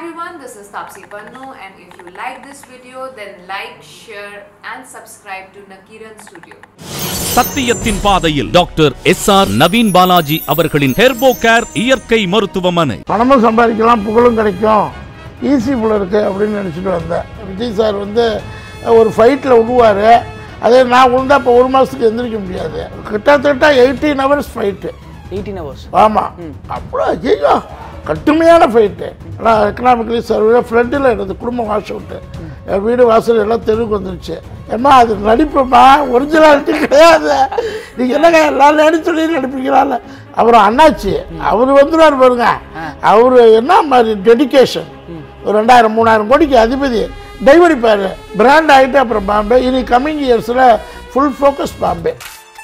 everyone, this is Tapsi Pannu and if you like this video then like, share and subscribe to Nakiran Studio. சத்தியத்தின் பாதையில் doctor S R Naveen Balaji அவர்களின் herbo care இயற்கை மருத்துவமனை பணமும் சம்பாதிக்கலாம் புகழும் கிடைக்கும் ஈஸி புல இருக்கு அப்படின்னு நினச்சிட்டு வந்தேன் விஜய் சார் வந்து ஒரு ஃபைட்டில் விடுவார் அதே நான் விழுந்தா இப்போ ஒரு மாதத்துக்கு எந்திரிக்க முடியாது கிட்டத்தட்ட eighteen hours fight eighteen hours ஆமாம் அப்புறம் ஐயோ கடுமையான ஃபைட்டு ஆனால் எக்கனாமிக்கலி சர்வே ஃப்ளட்டில் இருந்தது குடும்பம் வாஷ் அவுட்டு என் வீடு வாசல் எல்லாம் தெருவுக்கு வந்துருச்சு ஏம்மா அது நடிப்புமா ஒரிஜினாலிட்டி கிடையாது நீங்கள் என்னங்க எல்லாம் நடிச்சுள்ளி நடிப்பீங்களால அப்புறம் அண்ணாச்சி அவர் வந்துடுவார் பாருங்க அவர் என்ன மாதிரி டெடிகேஷன் ஒரு ரெண்டாயிரம் மூணாயிரம் கோடிக்கு அதிபதி டைவடிப்பார் பிராண்ட் ஆகிட்டு அப்புறம் பாம்பே இனி கம்மிங் இயர்ஸில் full focus Bombay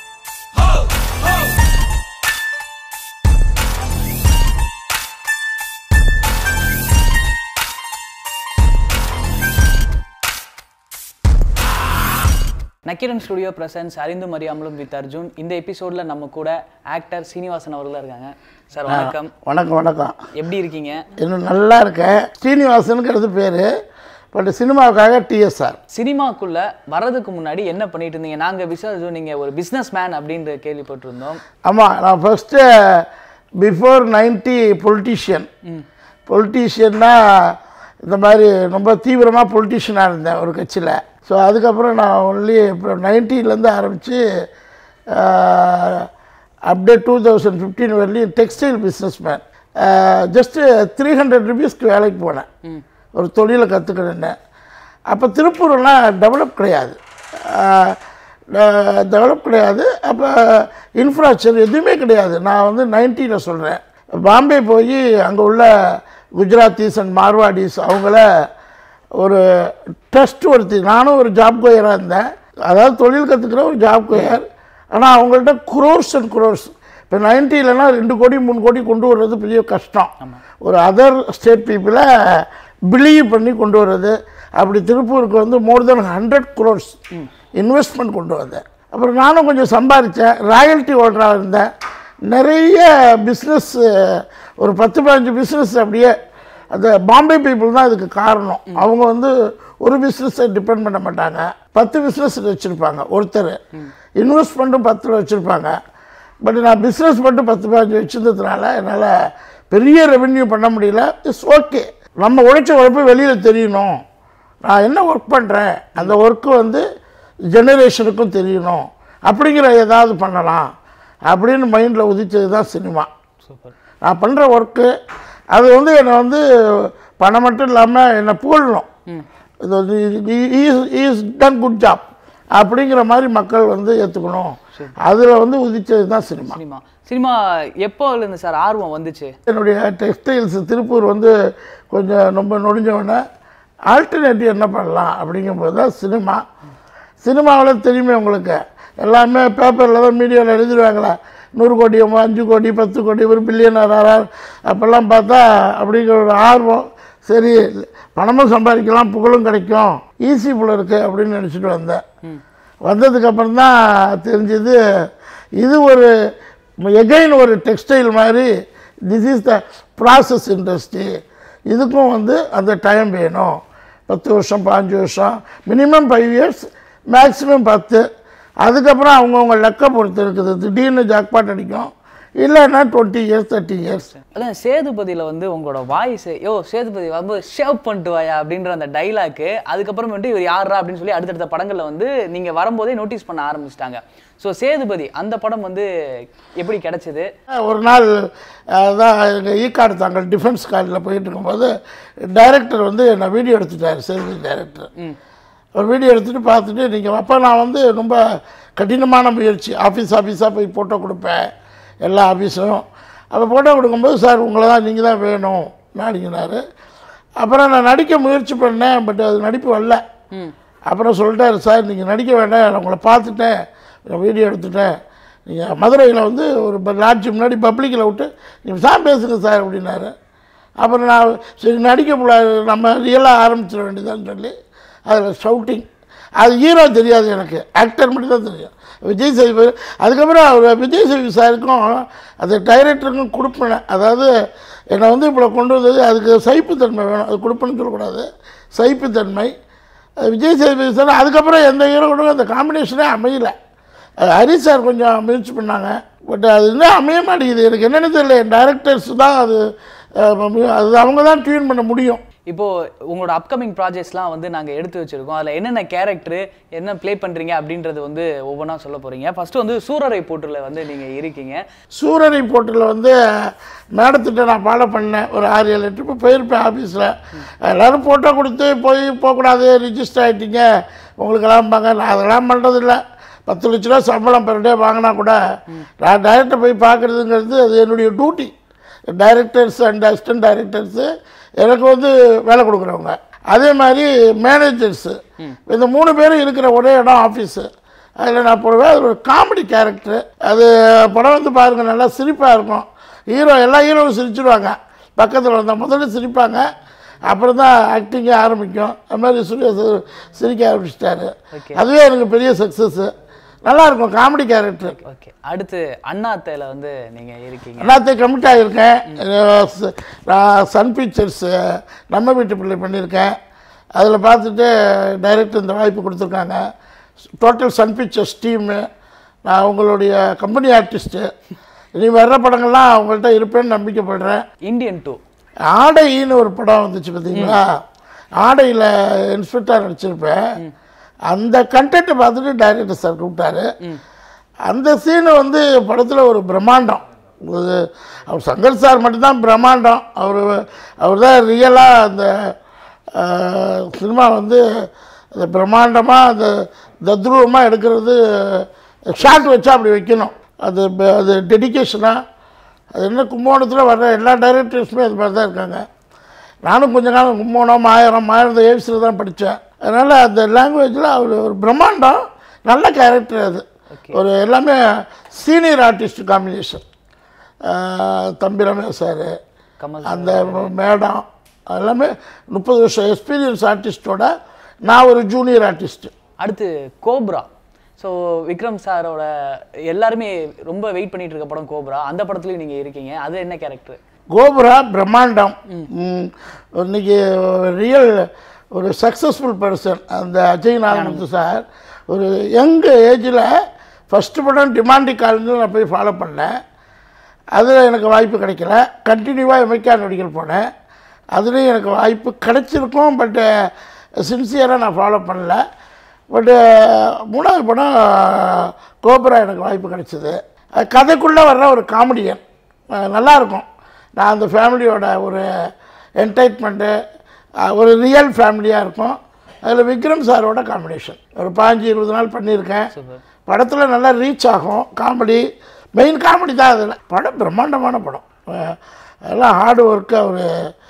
Nakkheeran studio presents அறிந்தும் அறியாமலும் வித் அர்ஜுன் இந்த எபிசோட்ல நம்ம கூட ஆக்டர் சீனிவாசன் அவர்கள் இருக்காங்க சார் வணக்கம் வணக்கம் வணக்கம் எப்படி இருக்கீங்க இன்னும் நல்லா இருக்கேன் ஸ்ரீனிவாசனுங்கிறது பேர் பட் சினிமாவுக்காக டிஎஸ்ஆர் சினிமாக்குள்ள வர்றதுக்கு முன்னாடி என்ன பண்ணிட்டு இருந்தீங்க நாங்க விசாரிச்சோம் நீங்க ஒரு பிசினஸ் மேன் அப்படின்ற கேள்விப்பட்டிருந்தோம் ஆமாம் நான் ஃபஸ்ட்டு பிஃபோர் நைன்டி பொலிட்டீஷியன் பொலிட்டீஷியன்னா இந்த மாதிரி ரொம்ப தீவிரமாக பொலிட்டீஷியனாக இருந்தேன் ஒரு கட்சியில் ஸோ அதுக்கப்புறம் நான் ஒன்லி அப்புறம் நைன்ட்டிலேருந்து ஆரம்பித்து அப்படியே டூ தௌசண்ட் ஃபிஃப்டீன் வரலையும் textile business man just three hundred ருபீஸ்க்கு வேலைக்கு போனேன் ஒரு தொழிலை கற்றுக்கினேன் அப்போ திருப்பூர்லாம் டெவலப் கிடையாது டெவலப் கிடையாது அப்போ இன்ஃப்ராஸ்ட்ரக்சர் எதுவுமே கிடையாது நான் வந்து நைன்ட்டியில் சொல்கிறேன் பாம்பே போய் அங்கே உள்ள குஜராத்திஸ் அண்ட் மார்வாடிஸ் அவங்கள ஒரு டெஸ்ட் ஒருத்தி நானும் ஒரு ஜாப் கோயராக இருந்தேன் அதாவது தொழில் கற்றுக்கிற ஒரு ஜாப் கோயர் ஆனால் அவங்கள்ட்ட குரோர்ஸ் அண்ட் குரோர்ஸ் இப்போ நைன்ட்டிலனா ரெண்டு கோடி மூணு கோடி கொண்டு வர்றது பெரிய கஷ்டம் ஒரு அதர் ஸ்டேட் பீப்புளை பிலீவ் பண்ணி கொண்டு வர்றது அப்படி திருப்பூருக்கு வந்து more than hundred crores investment கொண்டு வந்தேன் அப்புறம் நானும் கொஞ்சம் சம்பாதிச்சேன் ராயல்ட்டி ஹோல்டராக இருந்தேன் நிறைய பிஸ்னஸ் ஒரு பத்து பதினஞ்சு பிஸ்னஸ் அப்படியே அந்த பாம்பே பீப்புள் தான் இதுக்கு காரணம் அவங்க வந்து ஒரு பிஸ்னஸை டிபெண்ட் பண்ண மாட்டாங்க பத்து பிஸ்னஸ் வச்சுருப்பாங்க ஒருத்தர் இன்வெஸ்ட்மெண்ட்டும் பத்தில் வச்சுருப்பாங்க பட் நான் பிஸ்னஸ் மட்டும் பத்து பதினஞ்சு வச்சுருந்ததுனால என்னால் பெரிய ரெவென்யூ பண்ண முடியல இட்ஸ் ஓகே நம்ம உழைச்ச உழைப்பு வெளியில் தெரியணும் நான் என்ன ஒர்க் பண்ணுறேன் அந்த ஒர்க்கு வந்து ஜெனரேஷனுக்கும் தெரியணும் அப்படிங்கிற ஏதாவது பண்ணலாம் அப்படின்னு மைண்டில் உதிச்சது தான் சினிமா சூப்பர் நான் பண்ணுற ஒர்க்கு அது வந்து என்னை வந்து பணம் மட்டும் இல்லாமல் என்னை புகழணும் இது வந்து இஸ் டன் குட் ஜாப் அப்படிங்கிற மாதிரி மக்கள் வந்து ஏற்றுக்கணும் அதில் வந்து உதிச்சது தான் சினிமா சினிமா சினிமா எப்போ இருந்து சார் ஆர்வம் வந்துச்சு என்னுடைய டெக்ஸ்டைல்ஸ் திருப்பூர் வந்து கொஞ்சம் ரொம்ப நொடிஞ்ச ஆல்டர்னேட்டிவ் என்ன பண்ணலாம் அப்படிங்கும்போது தான் சினிமா சினிமாவில் தெரியுமே உங்களுக்கு எல்லாமே பேப்பரில் தான் மீடியாவில் எழுதிடுவாங்களே நூறு கோடி அஞ்சு கோடி பத்து கோடி ஒரு பில்லியனர் ஆறார் அப்போல்லாம் பார்த்தா அப்படிங்கிற ஒரு ஆர்வம் சரி பணமும் சம்பாதிக்கலாம் புகழும் கிடைக்கும் ஈஸி புல இருக்குது அப்படின்னு நினச்சிட்டு வந்தேன் வந்ததுக்கப்புறம் தான் தெரிஞ்சது இது ஒரு எகைன் ஒரு டெக்ஸ்டைல் மாதிரி this is the process industry இதுக்கும் வந்து அந்த டைம் வேணும் பத்து வருஷம் பாஞ்சு வருஷம் மினிமம் ஃபைவ் இயர்ஸ் மேக்ஸிமம் பத்து அதுக்கப்புறம் அவங்கவுங்க லெக்க பொறுத்து இருக்குது திடீர்னு ஜாக்பாட் அடிக்கும் இல்லைன்னா டுவெண்ட்டி இயர்ஸ் தேர்ட்டி இயர்ஸ் அதான் சேதுபதியில வந்து உங்களோட வாய்ஸ் யோ சேதுபதி வந்து ஷேவ் பண்ணிட்டு வாயா அப்படின்ற அந்த டைலாக்கு அதுக்கப்புறம் வந்து இவர் யாரா அப்படின்னு சொல்லி அடுத்தடுத்த படங்கள்ல வந்து நீங்க வரும்போதே நோட்டீஸ் பண்ண ஆரம்பிச்சிட்டாங்க ஸோ சேதுபதி அந்த படம் வந்து எப்படி கிடைச்சது ஒரு நாள் அதான் எங்கள் ஈக்காடு தாங்கள் டிஃபென்ஸ் காலேஜில் போயிட்டு இருக்கும்போது டைரக்டர் வந்து என்னை வீடியோ எடுத்துட்டார் சேதுபதி டைரக்டர் ஒரு வீடியோ எடுத்துகிட்டு பார்த்துட்டு நீங்கள் அப்போ நான் வந்து ரொம்ப கடினமான முயற்சி ஆஃபீஸ் ஆஃபீஸாக போய் ஃபோட்டோ கொடுப்பேன் எல்லா ஆஃபீஸும் அப்போ ஃபோட்டோ கொடுக்கும்போது சார் உங்களை தான் நீங்கள் தான் வேணும் நாடிங்கினார் அப்புறம் நான் நடிக்க முயற்சி பண்ணேன் பட் அது நடிப்பு வரல அப்புறம் சொல்லிட்டாரு சார் நீங்கள் நடிக்க வேண்டாம் நான் உங்களை பார்த்துட்டேன் நான் வீடியோ எடுத்துட்டேன் நீங்கள் மதுரையில் வந்து ஒரு லாட்ஜ் முன்னாடி பப்ளிக்கில் விட்டு நீங்கள் சார் பேசுங்க சார் அப்படின்னாரு அப்புறம் நான் சரி நடிக்க கூடாது நம்ம ரியலாக ஆரம்பிச்சிட வேண்டியதான்னு சொல்லி அதில் ஷவுட்டிங் அது ஹீரோ தெரியாது எனக்கு ஆக்டர் மட்டும் தான் தெரியும் விஜய் சேதுபதி அதுக்கப்புறம் அவர் விஜய் சேதுபதி சாருக்கும் அந்த டைரக்டருக்கும் கொடுப்பேன் அதாவது என்னை வந்து இப்போ கொண்டு வந்தது அதுக்கு சகிப்புத்தன்மை வேணும் அது கொடுப்பேன்னு சொல்லக்கூடாது சகிப்புத்தன்மை அது விஜய் சேதுபதி சார் அதுக்கப்புறம் எந்த ஹீரோ கூட அந்த காம்பினேஷனே அமையல அது ஹரி சார் கொஞ்சம் முயற்சி பண்ணாங்க பட் அது இன்னும் அமைய மாட்டேங்குது எனக்கு என்னென்னு தெரியல என் டேரக்டர்ஸ் தான் அது அஹ், அது அவங்க தான் டியூன் பண்ண முடியும் இப்போ உங்களோட அப்கமிங் ப்ராஜெக்ட்ஸ்லாம் வந்து நாங்கள் எடுத்து வச்சிருக்கோம் அதில் என்னென்ன கேரக்டர் என்ன ப்ளே பண்ணுறீங்க அப்படின்றது வந்து ஒவ்வொன்றா சொல்ல போகிறீங்க ஃபர்ஸ்ட் வந்து சூரரை போட்டில் வந்து நீங்கள் இருக்கீங்க சூரரை போட்டில் வந்து மேடத்திட்ட நான் ஃபாலோ பண்ணேன் ஒரு ஆறு ஏழு ட்ரிப்பு போயிருப்பேன் ஆஃபீஸில் எல்லோரும் ஃபோட்டோ கொடுத்து போய் போகக்கூடாது ரிஜிஸ்டர் ஆகிட்டீங்க உங்களுக்கெல்லாம் பாங்க நான் அதெல்லாம் பண்ணுறதில்ல பத்து லட்ச ரூபா சம்பளம் பெர் டே வாங்கினா கூட நான் டைரக்டர் போய் பார்க்குறதுங்கிறது அது என்னுடைய duty directors and assistant directors எனக்கு வந்து வேலை கொடுக்குறவங்க அதே மாதிரி மேனேஜர்ஸு இந்த மூணு பேரும் இருக்கிற ஒரே இடம் ஆஃபீஸு அதில் நான் போடுவேன் அது ஒரு காமெடி கேரக்டர் அது படம் வந்து பாருங்கள் நல்லா சிரிப்பாக இருக்கும் ஹீரோ எல்லா ஹீரோவும் சிரிச்சிருவாங்க பக்கத்தில் வந்தால் முதல்ல சிரிப்பாங்க அப்புறம் தான் ஆக்டிங்கே ஆரம்பிக்கும் அது மாதிரி சூர்யா சார் சிரிக்க ஆரம்பிச்சிட்டாரு அதுவே எனக்கு பெரிய சக்ஸஸ்ஸு நல்லாயிருக்கும் காமெடி கேரக்டர் ஓகே அடுத்து அண்ணாத்தையில் வந்து நீங்கள் இருக்கீங்க எல்லாத்தையும் கமிட் ஆகியிருக்கேன் அஹ் ச- நான் சன் பிக்சர்ஸ் நம்ம வீட்டு பிள்ளை பண்ணியிருக்கேன் அதில் பார்த்துட்டு டைரக்டர் இந்த வாய்ப்பு கொடுத்துருக்காங்க டோட்டல் சன் பிக்சர்ஸ் டீமு நான் உங்களுடைய கம்பெனி ஆர்டிஸ்ட்டு இனி வர்ற படங்கள்லாம் அவங்கள்ட்ட இருப்பேன்னு நம்பிக்கைப்படுறேன் இந்தியன் டூ ஆடைன்னு ஒரு படம் வந்துச்சு பார்த்தீங்களா ஆடையில் இன்ஸ்பெக்டர் நடிச்சிருப்பேன் அந்த கண்டென்ட்டை பார்த்துட்டு டைரக்டர் சார் கூப்பிட்டாரு அந்த சீனு வந்து படத்தில் ஒரு பிரம்மாண்டம் ஒரு அவர் சங்கர் சார் மட்டும்தான் பிரம்மாண்டம் அவர் அவர் தான் ரியலாக அந்த சினிமா வந்து அந்த பிரம்மாண்டமாக அந்த தத்ரூபமாக எடுக்கிறது ஷாட் வச்சா அப்படி வைக்கணும் அது ப- அது டெடிக்கேஷனாக அது என்ன கும்போணத்தில் வர்ற எல்லா டைரக்டர்ஸுமே அது மாதிரி தான் இருக்காங்க நானும் கொஞ்ச காலம் கும்போணம் மாயிரம் மாயிரத்தை ஏவிசில் தான் படித்தேன் அதனால் அந்த லாங்குவேஜில் அவர் ஒரு பிரம்மாண்டம் நல்ல கேரக்டர் அது ஒரு எல்லாமே சீனியர் ஆர்டிஸ்ட் காம்பினேஷன் தம்பி ரமேஷ் சார் கமல் அந்த மேடம் எல்லாமே முப்பது வருஷம் எக்ஸ்பீரியன்ஸ் ஆர்டிஸ்டோட நான் ஒரு ஜூனியர் ஆர்டிஸ்ட்டு அடுத்து கோப்ரா ஸோ விக்ரம் சாரோட எல்லாருமே ரொம்ப வெயிட் பண்ணிட்டு இருக்க படம் கோப்ரா அந்த படத்துலயும் நீங்க இருக்கீங்க அது என்ன கேரக்டர் கோபுரா பிரம்மாண்டம் ம், இன்னைக்கு ரியல் ஒரு சக்ஸஸ்ஃபுல் பர்சன் அந்த அஜய் நாராயணத்து சார் ஒரு யங் ஏஜில் ஃபஸ்ட்டு படம் டிமாண்டி காலேஜில் நான் போய் ஃபாலோ பண்ணேன் அதில் எனக்கு வாய்ப்பு கிடைக்கல கண்டினியூவாக எம்ஐகா நடிகர் போனேன் அதுலேயும் எனக்கு வாய்ப்பு கிடைச்சிருக்கும் பட்டு சின்சியராக நான் ஃபாலோ பண்ணல பட்டு மூணாவது படம் கோபுரா எனக்கு வாய்ப்பு கிடைச்சிது அது கதைக்குள்ளே வர்ற ஒரு காமெடியன் நல்லாயிருக்கும் நான் அந்த ஃபேமிலியோட ஒரு என்டர்டைன்மெண்ட்டு ஒரு ரியல் ஃபேமிலியாக இருக்கும் அதில் விக்ரம் சாரோட காம்பினேஷன் ஒரு பாஞ்சு இருபது நாள் பண்ணியிருக்கேன் படத்தில் நல்லா ரீச் ஆகும் காமெடி மெயின் காமெடி தான் அதில் படம் பிரம்மாண்டமான படம் அஹ் அதெல்லாம் ஹார்ட் ஒர்க்கு அவர்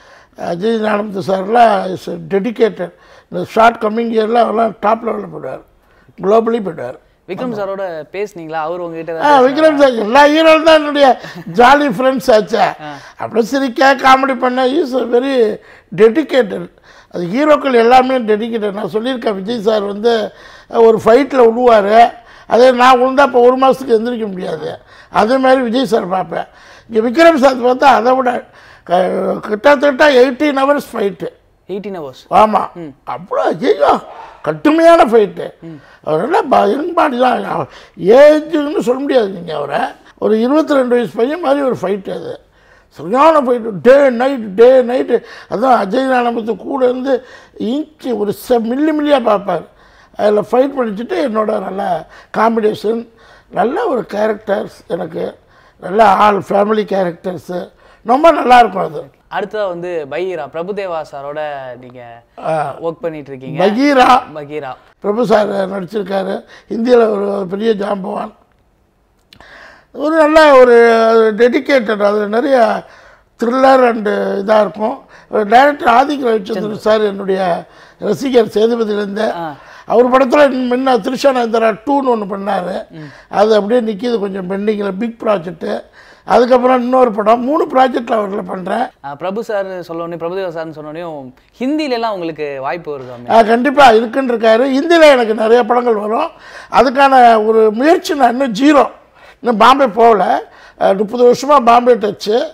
அஜய் ஞானமுத்து சார்லாம் இஸ் டெடிக்கேட்டட் இந்த ஷார்ட் கம்மிங் இயரில் அவர்லாம் டாப் லெவலில் போயிடுவார் குளோபலி போயிடுவார் விக்ரம் சாரோட பேசுனீங்களா அவர் உங்ககிட்ட ஆ ஏதாவது விக்ரம் சார் எல்லா ஹீரோவும் தான் என்னுடைய ஜாலி ஃப்ரெண்ட்ஸ் ஆச்சே அப்படியே சிரிக்க காமெடி பண்ண இஸ் வெரி டெடிக்கேட்டட் அது ஹீரோக்கள் எல்லாமே டெடிக்கேட்டட் நான் சொல்லியிருக்கேன் விஜய் சார் வந்து ஒரு ஃபைட்டில் விடுவார் அதே நான் விழுந்தா இப்போ ஒரு மாதத்துக்கு எந்திரிக்க முடியாது அதே மாதிரி விஜய் சார் பார்ப்பேன் இங்கே விக்ரம் சார் பார்த்தா அதை விட க- கிட்டத்தட்ட eighteen hours fight eighteen hours ஆமாம் அவ்வளோ ஐயோ கட்டுமையான ஃபைட்டு அவர் நல்லா யங் பாடி தான் ஏஜுன்னு சொல்ல முடியாது நீங்கள் அவரை ஒரு இருபத்தி ரெண்டு வயசு பையன் மாதிரி ஒரு ஃபைட்டு அது சரியான fight day night day night அதான் அஜய் நானமத்து கூட இருந்து இன்ச்சு ஒரு செ மில்லி மில்லியாக பார்ப்பார் அதில் ஃபைட் பண்ணிச்சுட்டு என்னோட நல்ல காம்பினேஷன் நல்ல ஒரு கேரக்டர்ஸ் எனக்கு நல்ல ஆல் ஃபேமிலி கேரக்டர்ஸு ரொம்ப நல்லாயிருக்கும் அது அடுத்ததா வந்து பகீரா பிரபுதேவா சாரோட நீங்க ஒர்க் பண்ணிட்டு இருக்கீங்க பகீரா பகீரா பிரபு சார் நடிச்சிருக்காரு ஹிந்தியில் ஒரு பெரிய ஜாம்பவான் ஒரு நல்ல ஒரு டெடிக்கேட்டட் அதில் நிறைய த்ரில்லர் அண்டு இதாக இருக்கும் டைரக்டர் ஆதிக் ரவிச்சந்திரன் சார் என்னுடைய ரசிகர் சேதுபதியிலேருந்து அவர் படத்தில் முன்ன திருஷானந்தரா டூன்னு ஒன்று பண்ணார் அது அப்படியே நிற்கிது கொஞ்சம் பெண்டிங்கில் பிக் ப்ராஜெக்ட்டு அதுக்கப்புறம் இன்னொரு படம் மூணு ப்ராஜெக்டில் அவரில் பண்ணுறேன் அஹ் பிரபு சார் சொன்னோடனே பிரபுதேவா சார்னு சொன்னோடனையும் ஹிந்தில எல்லாம் உங்களுக்கு வாய்ப்பு வருது கண்டிப்பாக இருக்குன்னு இருக்காரு ஹிந்தியில் எனக்கு நிறைய படங்கள் வரும் அதுக்கான ஒரு முயற்சி நான் இன்னும் ஜீரோ இன்னும் பாம்பே போகல அஹ் முப்பது வருஷமாக பாம்பே டச்சு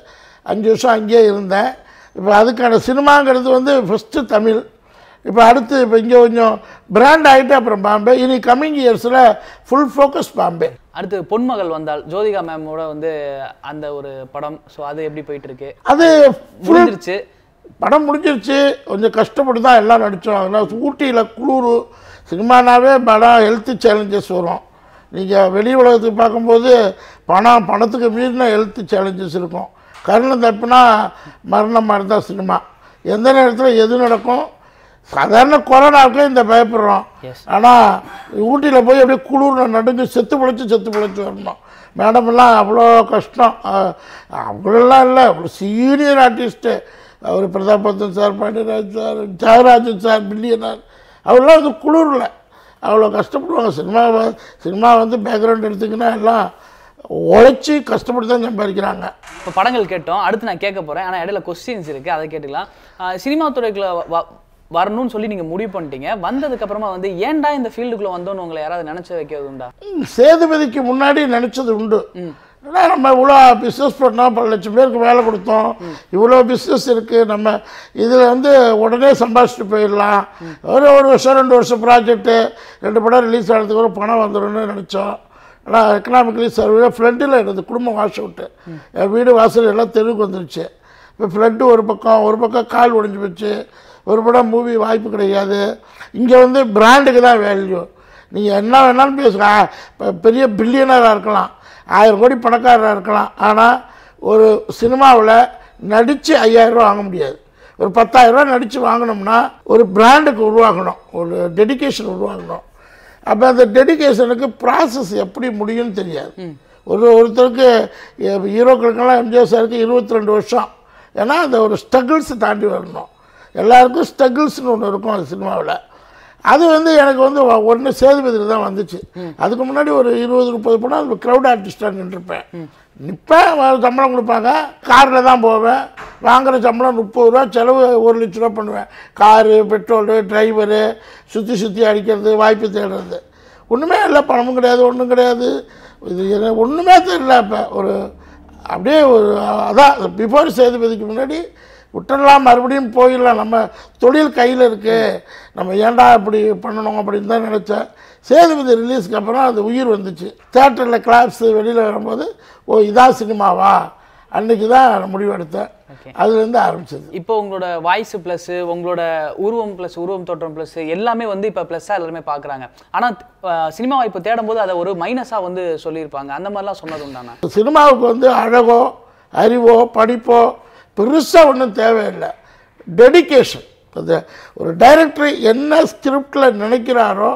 அஞ்சு வருஷம் அங்கேயே இருந்தேன் இப்போ அதுக்கான சினிமாங்கிறது வந்து ஃபஸ்ட்டு தமிழ் இப்போ அடுத்து இப்போ இங்கே கொஞ்சம் பிராண்ட் ஆகிட்டு அப்புறம் பாம்பே இனி கம்மிங் இயர்ஸில் ஃபுல் ஃபோக்கஸ் பாம்பே அடுத்து பொன்மகள் வந்தால் ஜோதிகா மேமோட வந்து அந்த ஒரு படம் ஸோ அது எப்படி போயிட்டு இருக்கு அது ஃபுல் முடிஞ்சிருச்சு படம் முடிஞ்சிருச்சு கொஞ்சம் கஷ்டப்பட்டு தான் எல்லாம் நடித்தோம் அதனால் ஊட்டியில் குளிர் சினிமானாவே படம் ஹெல்த் சேலஞ்சஸ் வரும் நீங்கள் வெளி உலகத்துக்கு பார்க்கும்போது பணம் பணத்துக்கு மீறின ஹெல்த் சேலஞ்சஸ் இருக்கும் கருணை தப்புனா மரணம் மாதிரி தான் சினிமா எந்த நேரத்தில் எது நடக்கும் சாதாரண கொரோனாவுக்கே இந்த பயப்படுறோம் Yes. ஆனால் ஊட்டியில் போய் அப்படியே குளிர் நடுங்கு செத்து பிழைச்சி செத்து பிழைச்சி வரணும் மேடமெல்லாம் அவ்வளோ கஷ்டம் அஹ், அவ்வளோலாம் இல்லை அவ்வளோ சீனியர் ஆர்டிஸ்ட்டு அவர் பிரதாபத்தன் sir Pandiaraj sir Thiagarajan sir billionaire அவரெல்லாம் வந்து குளிரில் அவ்வளோ கஷ்டப்படுவாங்க சினிமா சினிமா வந்து பேக்ரவுண்ட் எடுத்திங்கன்னா எல்லாம் உழைச்சி கஷ்டப்பட்டு தான் சம்பாதிக்கிறாங்க இப்போ படங்கள் கேட்டோம் அடுத்து நான் கேட்க போறேன் ஆனால் இடையில கொஸ்டின்ஸ் இருக்கு அதை கேட்டுக்கலாம் ஆஹ் சினிமா துறைக்குள்ள வ- வ- வரணும்னு சொல்லி நீங்க முடிவு பண்ணிட்டீங்க வந்ததுக்கு அப்புறமா வந்து ஏன்டா இந்த ஃபீல்டுக்குள்ள வந்தோன்னு உங்களை யாராவது நினைச்சு வைக்கிறது உண்டா ம், சேதுபதிக்கு முன்னாடி நினச்சது உண்டு ஏன்னா நம்ம இவ்வளோ பிஸ்னஸ் பண்ணோம் பல லட்சம் பேருக்கு வேலை கொடுத்தோம் இவ்வளோ பிஸ்னஸ் இருக்குது நம்ம இதில் வந்து உடனே சம்பாதிச்சுட்டு போயிடலாம் ஒரு ஒரு வருஷம் ரெண்டு வருஷம் ப்ராஜெக்ட்டு ரெண்டு படம் ரிலீஸ் ஆகிறதுக்கு ஒரு பணம் வந்துடும்னு நினச்சோம் ஆனால் எக்கனாமிக்கலி சர்வே ஃப்ளட்டில் எனது குடும்பம் வாஷ் அவுட்டு என் வீடு வாசல் எல்லாம் தெருவுக்கு வந்துருச்சு இப்போ ஃப்ளட்டு ஒரு பக்கம் ஒரு பக்கம் கால் ஒடிஞ்சு போச்சு ஒரு படம் மூவி வாய்ப்பு கிடையாது இங்கே வந்து பிராண்டுக்கு தான் வேல்யூ நீங்கள் என்ன வேணாலும் பேசுங்க இப்போ பெரிய பில்லியனராக இருக்கலாம் ஆயிரம் கோடி பணக்காரராக இருக்கலாம் ஆனால் ஒரு சினிமாவில் நடித்து ஐயாயிரரூவா வாங்க முடியாது ஒரு பத்தாயிரரூவா நடித்து வாங்கினோம்னா ஒரு பிராண்டுக்கு உருவாக்கணும் ஒரு டெடிகேஷன் உருவாக்கணும் அப்போ அந்த டெடிகேஷனுக்கு ப்ராசஸ் எப்படி முடியும்னு தெரியாது ஒரு ஒருத்தருக்கு எ- ஹீரோக்களுக்கெல்லாம் எம்ஜிஆர் சாருக்கு இருபத்தி ரெண்டு வருஷம் ஏன்னா அந்த ஒரு ஸ்ட்ரகிள்ஸ் தாண்டி வரணும் எல்லாருக்கும் ஸ்ட்ரகிள்ஸ்னு ஒன்று இருக்கும் அந்த சினிமாவில் அது வந்து எனக்கு வந்து ஒன்று சேதுபதியில் தான் வந்துச்சு அதுக்கு முன்னாடி ஒரு இருபது முப்பது படம் அது க்ரௌட் ஆர்டிஸ்டாக நின்றுருப்பேன் நிற்பேன் சம்பளம் கொடுப்பாங்க காரில் தான் போவேன் வாங்குற சம்பளம் முப்பது ரூபா செலவு ஒரு லட்ச ரூபா பண்ணுவேன் காரு பெட்ரோலு டிரைவரு சுற்றி சுற்றி அடிக்கிறது வாய்ப்பு தேடுறது ஒன்றுமே இல்லை பணமும் கிடையாது ஒன்றும் கிடையாது இது எனக்கு ஒன்றுமே தெரியல இப்போ ஒரு அப்படியே ஒரு அதான் பிஃபோர் சேதுபதிக்கு முன்னாடி விட்டுடலாம் மறுபடியும் போயிடலாம் நம்ம தொழில் கையில் இருக்குது நம்ம ஏன்டா இப்படி பண்ணணும் அப்படின்னு தான் நினச்சேன் சேதுபதி ரிலீஸ்க்கு அப்புறம் அது உயிர் வந்துச்சு தேட்டரில் கிளாப்ஸு வெளியில் வரும்போது ஓ இதான் சினிமாவா அன்னைக்கு தான் முடிவெடுத்தேன் அதுலேருந்து ஆரம்பிச்சது இப்போ உங்களோட வாய்ஸ் ப்ளஸ் உங்களோட உருவம் ப்ளஸ் உருவம் தோற்றம் ப்ளஸ் எல்லாமே வந்து இப்போ ப்ளஸ்ஸாக எல்லாருமே பார்க்குறாங்க ஆனால் சினிமா வாய்ப்பு தேடும்போது அதை ஒரு மைனஸாக வந்து சொல்லியிருப்பாங்க அந்த மாதிரிலாம் சொன்னது உண்டானா சினிமாவுக்கு வந்து அழகோ அறிவோ படிப்போ பெருசாக ஒன்றும் தேவையில்லை டெடிகேஷன் அந்த ஒரு டைரக்டர் என்ன ஸ்கிரிப்டில் நினைக்கிறாரோ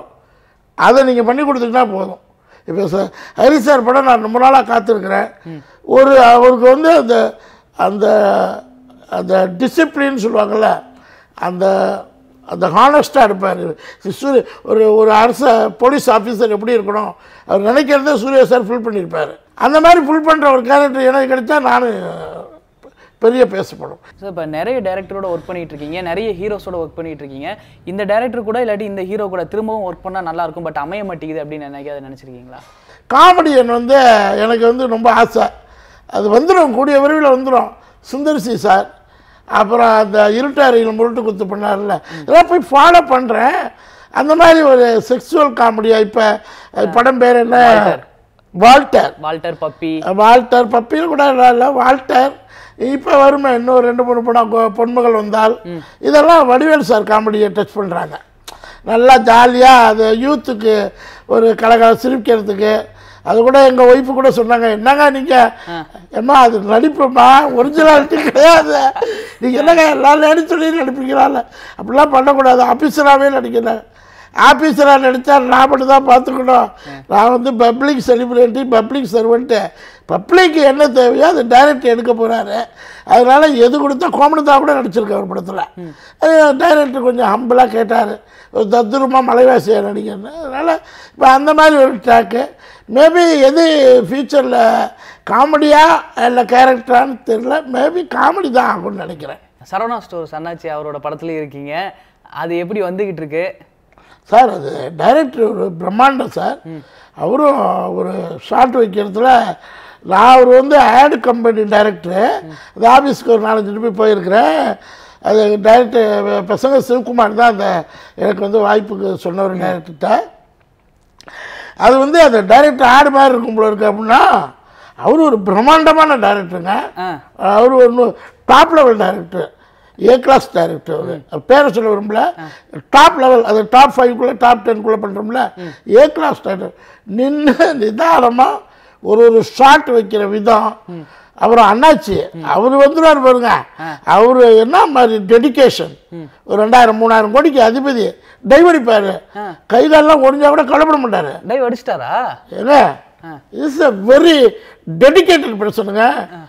அதை நீங்கள் பண்ணி கொடுத்தீங்கன்னா போதும் இப்போ சார் ஹரி சார் படம் நான் ரொம்ப நாளாக காத்திருக்கிறேன் ஒரு அவருக்கு வந்து அந்த அந்த அந்த டிசிப்ளின் சொல்லுவாங்கள்ல அந்த அந்த ஹானஸ்டாக இருப்பார் சூரிய ஒரு ஒரு அரச போலீஸ் ஆஃபீஸர் எப்படி இருக்கணும் அவர் நினைக்கிறதே சூர்யா சார் ஃபுல் பண்ணியிருப்பார் அந்த மாதிரி ஃபுல் பண்ணுற ஒரு கேரக்டர் எனக்கு கிடைச்சா நான் பெரிய பேசப்படும் சார் இப்போ நிறைய டேரக்டரோட ஒர்க் பண்ணிட்டு இருக்கீங்க நிறைய ஹீரோஸோட ஒர்க் பண்ணிட்டு இருக்கீங்க இந்த டேரக்டர் கூட இல்லாட்டி இந்த ஹீரோ கூட திரும்பவும் ஒர்க் பண்ணால் நல்லா இருக்கும் பட் அமைய மாட்டேங்குது அப்படின்னு நினைக்காத நினைச்சிருக்கீங்களா காமெடியன் வந்து எனக்கு வந்து ரொம்ப ஆசை அது வந்துடும் கூடிய விரைவில் வந்துடும் சுந்தர்சி சார் அப்புறம் அந்த இருட்டாரியில் முருட்டு குத்து பண்ணார்ல இதெல்லாம் போய் ஃபாலோ பண்ணுறேன் அந்த மாதிரி ஒரு செக்ஸுவல் காமெடியாக இப்போ படம் பேர் என்ன வால்டர் வால்டர் பப்பி வால்டர் பப்பியில் கூட இல்லை வால்டர் இப்போ வருமே இன்னும் ரெண்டு மூணு படம் கொ- பொன்மகள் வந்தால் இதெல்லாம் வடிவேல் சார் காமெடியை டச் பண்ணுறாங்க நல்லா ஜாலியாக அது யூத்துக்கு ஒரு கலகல சிரிக்கிறதுக்கு அது கூட எங்கள் ஒய்ஃபு கூட சொன்னாங்க என்னங்க நீங்கள் ஏம்மா அது நடிப்புமா ஒரிஜினாலிட்டி கிடையாது நீங்கள் என்னங்க எல்லாம் நடிச்சு நடிப்பீங்களால அப்படிலாம் பண்ணக்கூடாது ஆஃபீஸராகவே நடிக்கிறேன் ஆஃபீஸராக நடித்தா நான் மட்டும் தான் பார்த்துக்கணும் நான் வந்து பப்ளிக் செலிபிரிட்டி பப்ளிக் சர்வெண்ட்டு பப்ளிக்கு என்ன தேவையோ அது டைரக்டர் எடுக்க போகிறாரு அதனால் எது கொடுத்தா கோமணத்தா கூட நடிச்சிருக்கேன் ஒரு படத்தில் டைரக்டர் கொஞ்சம் ஹம்பிளாக கேட்டார் ஒரு தத்துரமாக மலைவாசியாக நடிகர்னு அதனால் இப்போ அந்த மாதிரி ஒரு ட்ராக்கு மேபி எது ஃப்யூச்சரில் காமெடியா இல்லை கேரக்டரான்னு தெரியல மேபி காமெடி தான் ஆகும்னு நினைக்கிறேன் சரவணா ஸ்டோர்ஸ் அண்ணாச்சி அவரோட படத்துலயும் இருக்கீங்க அது எப்படி வந்துகிட்டு இருக்கு சார் அது டைரக்டர் ஒரு பிரம்மாண்டம் சார் அவரும் ஒரு ஷார்ட் வைக்கிறதுல நான் அவர் வந்து ஆடு கம்பெனி டைரக்டரு அந்த ஆஃபீஸ்க்கு ஒரு நாலஞ்சு திருப்பி போயிருக்கிறேன் அது டைரக்டர் பசங்க சிவகுமார் தான் அந்த எனக்கு வந்து வாய்ப்புக்கு சொன்ன ஒரு டைரக்டர்கிட்ட அது வந்து அந்த டைரக்டர் ஆடு மாதிரி இருக்கும் போல இருக்கு அப்படின்னா அவர் ஒரு பிரம்மாண்டமான டைரக்டருங்க ஆ. அவர் ஒரு top level director A class director அவர் அவர் பேரை சொல்ல விரும்பல டாப் லெவல் அது டாப் ஃபைவ்க்குள்ளே டாப் டென்க்குள்ளே பண்ணுறோம்ல ஏ கிளாஸ் டைரக்டர் நின்று நிதானமாக ஒரு ஒரு ஷாட் வைக்கிற விதம் அப்புறம் அண்ணாச்சி அவர் வந்துடுவார் பாருங்க அவர் என்ன மாதிரி டெடிகேஷன் ஒரு ரெண்டாயிரம் மூணாயிரம் கோடிக்கு அதிபதி டைவடிப்பார் கை காலெல்லாம் ஒடிஞ்சா கூட கவலைப்பட மாட்டார் டைவ் அடிச்சிட்டாரா ஏங்க இஸ் a வெரி டெடிகேட்டட் பர்சனுங்க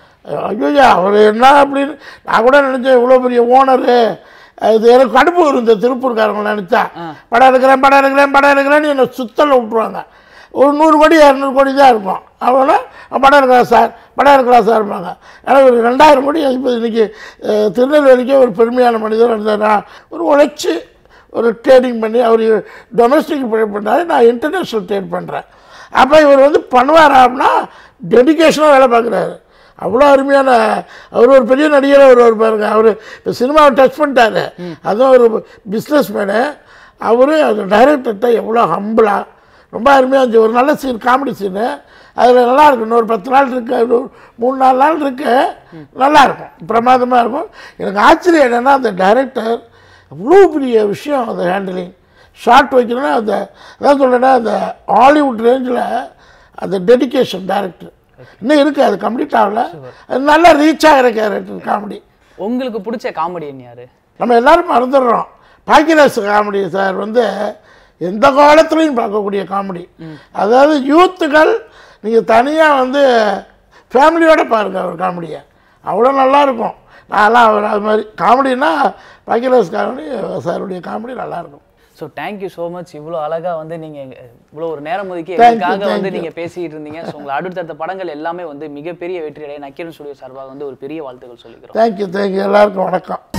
ஐயோ அவர் என்ன அப்படின்னு நான் கூட நினச்சேன் இவ்வளோ பெரிய ஓனரு இது எனக்கு கடுப்பு வரும் இந்த திருப்பூர்காரங்க நினச்சா படம் எடுக்கிறேன் படம் எடுக்கிறேன் படம் எடுக்கிறேன்னு என்னை சுத்தல விட்ருவாங்க ஒரு நூறு கோடி இரநூறு கோடி தான் இருக்கும் அவங்கள படம் எடுக்கலாம் சார் படம் எடுக்கலாம் சார்பாங்க ஆனால் ஒரு ரெண்டாயிரம் கோடி இப்போ இன்னைக்கு அஹ், திருநெல்வேலிக்கே ஒரு பெருமையான மனிதர் இருந்தார் ஒரு உழைச்சி ஒரு ட்ரேடிங் பண்ணி அவர் டொமஸ்டிக் பண்ணாரு நான் இன்டர்நேஷ்னல் ட்ரேட் பண்ணுறேன் அப்போ இவர் வந்து பண்ணுவார் அப்படின்னா டெடிகேஷனாக வேலை பார்க்குறாரு அவ்வளோ அருமையான அவர் ஒரு பெரிய நடிகர் அவர் ஒரு பாருங்க அவர் இப்போ சினிமாவை டச் பண்ணிட்டாரு அதுவும் ஒரு பிஸ்னஸ் மேனு அவர் அந்த டைரக்டர்கிட்ட எவ்வளோ ஹம்பிளாக ரொம்ப அருமையாக இருந்துச்சு ஒரு நல்ல சீன் காமெடி சீனு அதில் நல்லா இருக்கும் இன்னொரு பத்து நாள் இருக்கு ஒரு மூணு நாலு நாள் இருக்கு நல்லா இருக்கும் பிரமாதமாக இருக்கும் எனக்கு ஆச்சரியம் என்னென்னா அந்த டைரக்டர் அவ்வளோ பெரிய விஷயம் அந்த ஹேண்டிலிங் ஷார்ட் வைக்கணும்னா அந்த அதான் சொல்கிறேன்னா அந்த ஹாலிவுட் ரேஞ்சில் அந்த டெடிகேஷன் டைரக்டர் இன்னும் இருக்குது அது கம்ப்ளீட் ஆகல அது நல்லா ரீச் ஆகிற கேரக்டர் காமெடி உங்களுக்கு பிடிச்ச காமெடியன் யாரு நம்ம எல்லாரும் மறந்துடுறோம் பாக்கியராஜ் காமெடி சார் வந்து எந்த காலத்துலையும் பார்க்கக்கூடிய காமெடி அதாவது யூத்துகள் நீங்கள் தனியாக வந்து ஃபேமிலியோட பாருங்கள் அவர் காமெடியை அவ்வளோ நல்லா இருக்கும் நான்லாம் அவர் அது மாதிரி காமெடினா பாக்கியராஜ் காமெடி சாருடைய காமெடி நல்லாயிருக்கும் ஸோ தேங்க்யூ ஸோ மச் இவ்வளோ அழகா வந்து நீங்க இவ்வளோ ஒரு நேரம் ஒதுக்கி Thank you, எங்களுக்காக thank வந்து you. நீங்க பேசிட்டு இருந்தீங்க ஸோ உங்களை அடுத்தடுத்த படங்கள் எல்லாமே வந்து மிகப்பெரிய வெற்றி அடைய நக்கீரன் ஸ்டுடியோ சார்பாக வந்து ஒரு பெரிய வாழ்த்துக்கள் சொல்லிக்கிறோம் தேங்க்யூ தேங்க்யூ எல்லாருக்கும் வணக்கம்